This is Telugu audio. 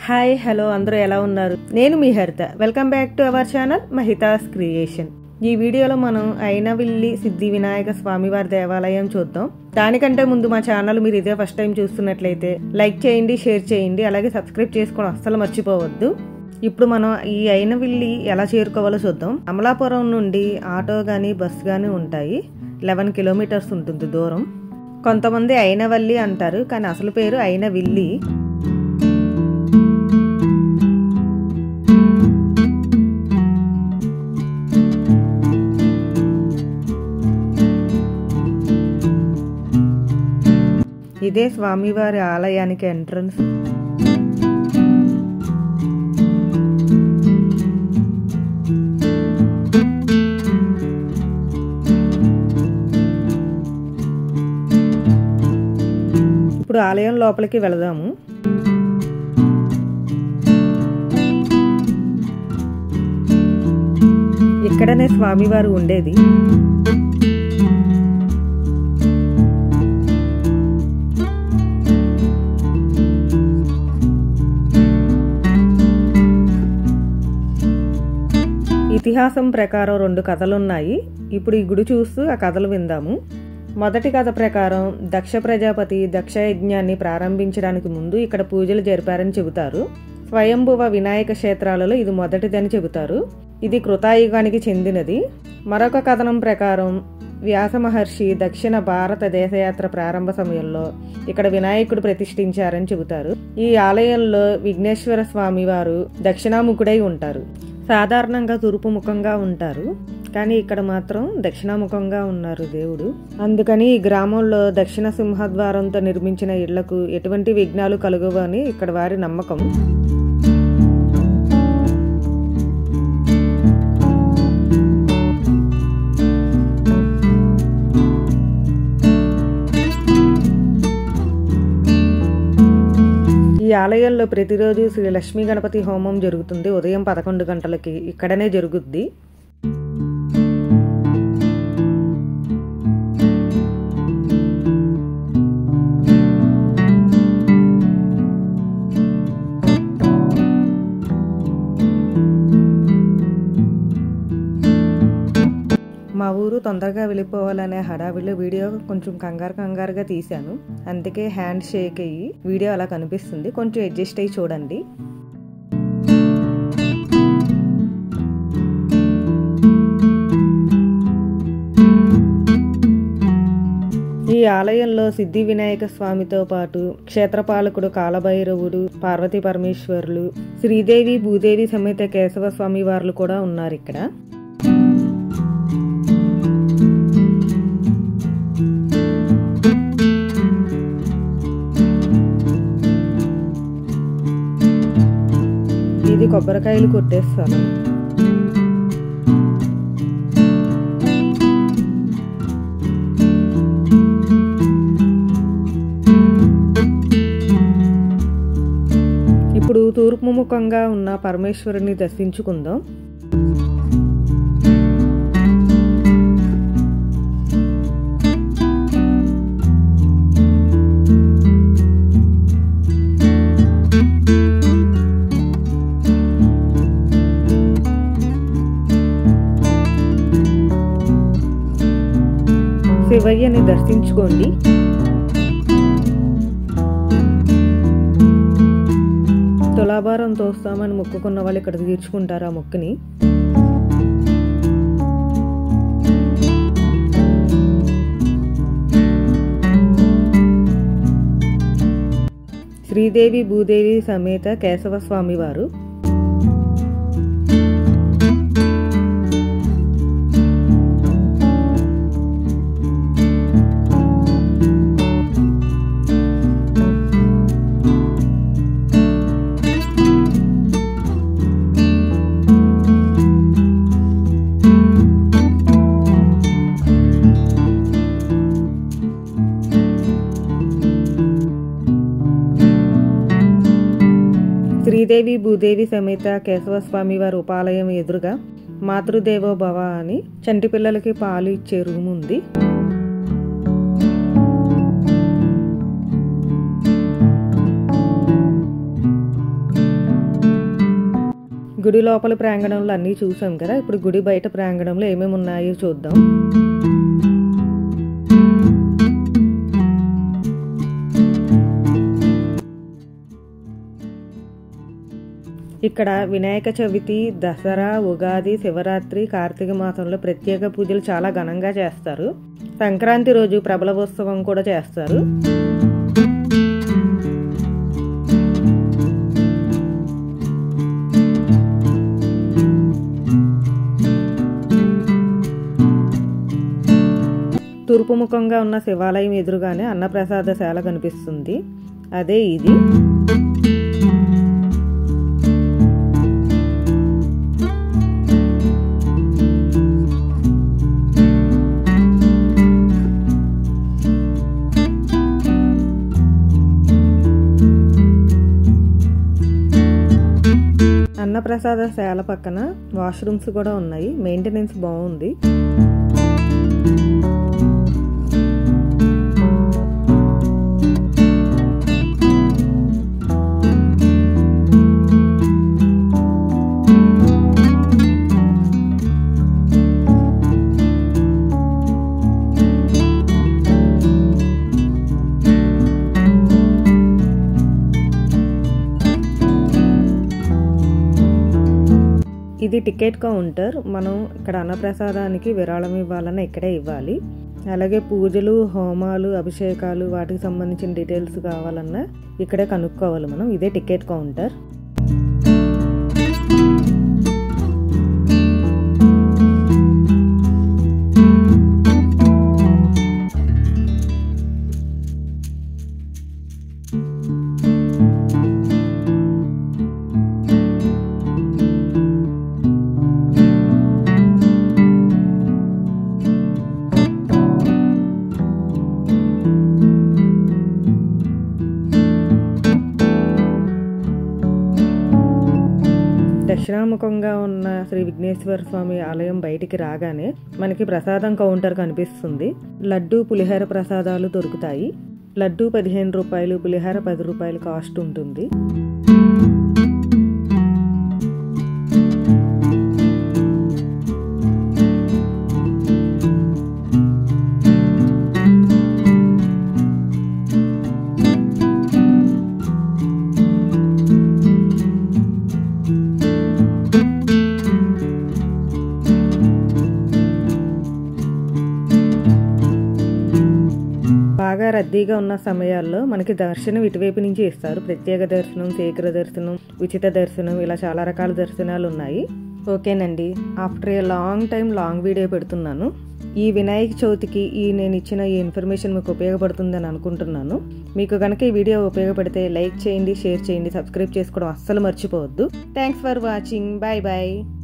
హాయ్ హలో అందరూ ఎలా ఉన్నారు నేను మీ Haritha welcome back to our channel Mahitha's creation ఈ వీడియోలో మనం అయినవిల్లి సిద్ధి వినాయక స్వామివారి దేవాలయం చూద్దాం దానికంటే ముందు మా ఛానల్ మీరు ఇదే ఫస్ట్ టైం చూస్తున్నట్లయితే లైక్ చేయండి షేర్ చేయండి అలాగే సబ్స్క్రైబ్ చేసుకోవడం అస్సలు మర్చిపోవద్దు ఇప్పుడు మనం ఈ అయినవిల్లి ఎలా చేరుకోవాలో చూద్దాం అమలాపురం నుండి ఆటో కానీ బస్ కానీ ఉంటాయి లెవెన్ కిలోమీటర్స్ ఉంటుంది దూరం కొంతమంది అయినవల్లి అంటారు కానీ అసలు పేరు అయినవిల్లి ఇదే స్వామివారి ఆలయానికి ఎంట్రన్స్ ఇప్పుడు ఆలయం లోపలికి వెళదాము ఇక్కడనే స్వామివారు ఉండేది ఇతిహాసం ప్రకారం రెండు కథలున్నాయి ఇప్పుడు ఈ గుడి చూస్తూ ఆ కథలు విందాము మొదటి కథ ప్రకారం దక్ష ప్రజాపతి దక్ష యజ్ఞాన్ని ప్రారంభించడానికి ముందు ఇక్కడ పూజలు జరిపారని చెబుతారు స్వయంభువ వినాయక క్షేత్రాలలో ఇది మొదటిదని చెబుతారు ఇది కృతాయుగానికి చెందినది మరొక కథనం ప్రకారం వ్యాస మహర్షి దక్షిణ భారత దేశయాత్ర ప్రారంభ సమయంలో ఇక్కడ వినాయకుడు ప్రతిష్ఠించారని చెబుతారు ఈ ఆలయంలో విఘ్నేశ్వర స్వామి వారు దక్షిణాముఖుడై ఉంటారు సాధారణంగా తూర్పు ముఖంగా ఉంటారు కానీ ఇక్కడ మాత్రం దక్షిణాముఖంగా ఉన్నారు దేవుడు అందుకని ఈ గ్రామంలో దక్షిణ సింహద్వారంతో నిర్మించిన ఇళ్లకు ఎటువంటి విఘ్నాలు కలుగవు అని ఇక్కడ వారి నమ్మకం ఈ ఆలయంలో ప్రతిరోజు శ్రీ లక్ష్మీ గణపతి హోమం జరుగుతుంది ఉదయం పదకొండు గంటలకి ఇక్కడనే జరుగుద్ది మా ఊరు తొందరగా వెళ్ళిపోవాలనే హడావిడిలో వీడియో కొంచెం కంగారు కంగారుగా తీశాను అందుకే హ్యాండ్ షేక్ అయ్యి వీడియో అలా కనిపిస్తుంది కొంచెం అడ్జస్ట్ అయ్యి చూడండి ఈ ఆలయంలో సిద్ధి వినాయక స్వామితో పాటు క్షేత్రపాలకుడు కాలభైరవుడు పార్వతీ పరమేశ్వరులు శ్రీదేవి భూదేవి సమేత కేశవ స్వామి వార్లు కూడా ఉన్నారు ఇక్కడ ఇది కొబ్బరికాయలు కొట్టేస్తాను ఇప్పుడు తూర్పు ముఖంగా ఉన్న పరమేశ్వరుని దర్శించుకుందాం శివయ్యని దర్శించుకోండి తులాభారం తోస్తామని మొక్కుకున్న వాళ్ళు ఇక్కడ తీర్చుకుంటారు ఆ మొక్కుని శ్రీదేవి భూదేవి సమేత కేశవ స్వామి వారు శ్రీదేవి భూదేవి సమేత కేశవస్వామి వారి ఉపాలయం ఎదురుగా మాతృదేవో భవ అని చంటి పిల్లలకి పాలు ఇచ్చే రూమ్ ఉంది గుడి లోపల ప్రాంగణంలో అన్నీ చూసాం కదా ఇప్పుడు గుడి బయట ప్రాంగణంలో ఏమేమి ఉన్నాయో చూద్దాం ఇక్కడ వినాయక చవితి దసరా ఉగాది శివరాత్రి కార్తీక మాసంలో ప్రత్యేక పూజలు చాలా ఘనంగా చేస్తారు సంక్రాంతి రోజు ప్రబలవోత్సవం కూడా చేస్తారు తూర్పు ముఖంగా ఉన్న శివాలయం ఎదురుగానే అన్నప్రసాదశాల కనిపిస్తుంది అదే ఇది అన్నప్రసాదశాల పక్కన వాష్రూమ్స్ కూడా ఉన్నాయి మెయింటెనెన్స్ బాగుంది ఇది టికెట్ కౌంటర్ మనం ఇక్కడ అన్నప్రసాదానికి విరాళం ఇవ్వాలన్నా ఇక్కడే ఇవ్వాలి అలాగే పూజలు హోమాలు అభిషేకాలు వాటికి సంబంధించిన డీటెయిల్స్ కావాలన్నా ఇక్కడే కనుక్కోవాలి మనం ఇదే టికెట్ కౌంటర్ దక్షిణాముఖంగా ఉన్న శ్రీ విఘ్నేశ్వర స్వామి ఆలయం బయటికి రాగానే మనకి ప్రసాదం కౌంటర్ కనిపిస్తుంది లడ్డు పులిహోర ప్రసాదాలు దొరుకుతాయి లడ్డు పదిహేను రూపాయలు పులిహోర పది రూపాయలు కాస్ట్ ఉంటుంది బాగా రద్దీగా ఉన్న సమయాల్లో మనకి దర్శనం ఇటువైపు నుంచి ఇస్తారు ప్రత్యేక దర్శనం శీఘ్ర దర్శనం ఉచిత దర్శనం ఇలా చాలా రకాల దర్శనాలు ఉన్నాయి ఓకేనండి after a long time long video పెడుతున్నాను ఈ వినాయక చవితికి ఈ నేను ఇచ్చిన ఈ ఇన్ఫర్మేషన్ మీకు ఉపయోగపడుతుందని అనుకుంటున్నాను మీకు కనుక ఈ వీడియో ఉపయోగపడితే లైక్ చేయండి షేర్ చేయండి సబ్స్క్రైబ్ చేసుకోవడం అస్సలు మర్చిపోవద్దు thanks for watching bye bye